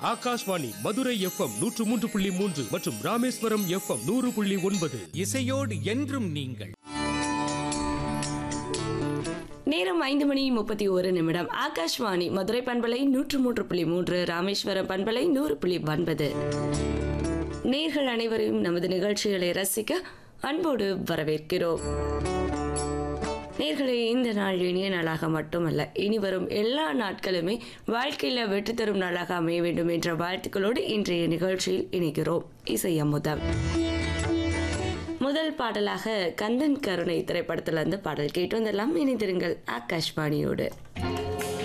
Akashvani Madurai FM நூற்று மூன்று புள்ளி மூன்று மற்றும் ராமேஸ்வரம் எஃப்எம் நூறு புள்ளி ஒன்பது இசையோடு என்றும் நீங்கள் நேரம் ஐந்து மணி முப்பத்தி ஒரு நிமிடம் ஆகாஷ்வாணி மதுரை பண்பலை நூற்று மூன்று புள்ளி மூன்று ராமேஸ்வரம் பண்பலை நூறு புள்ளி ஒன்பது நேர்கள் அனைவரையும் நமது நிகழ்ச்சிகளை ரசிக்க அன்போடு வரவேற்கிறோம் நேர்களே இந்த நாள் இனிய நாளாக மட்டுமல்ல இனி வரும் எல்லா நாட்களுமே வாழ்க்கையில் வெற்றி தரும் நாளாக அமைய வேண்டும் என்ற வாழ்த்துக்களோடு இன்றைய நிகழ்ச்சியில் இணைகிறோம் இசை அமுதம் முதல் பாடலாக கந்தன் கருணை திரைப்படத்திலிருந்து பாடல் கேட்டு வந்துடலாம் இணைந்திருங்கள் ஆகாஷ்வாணியோடு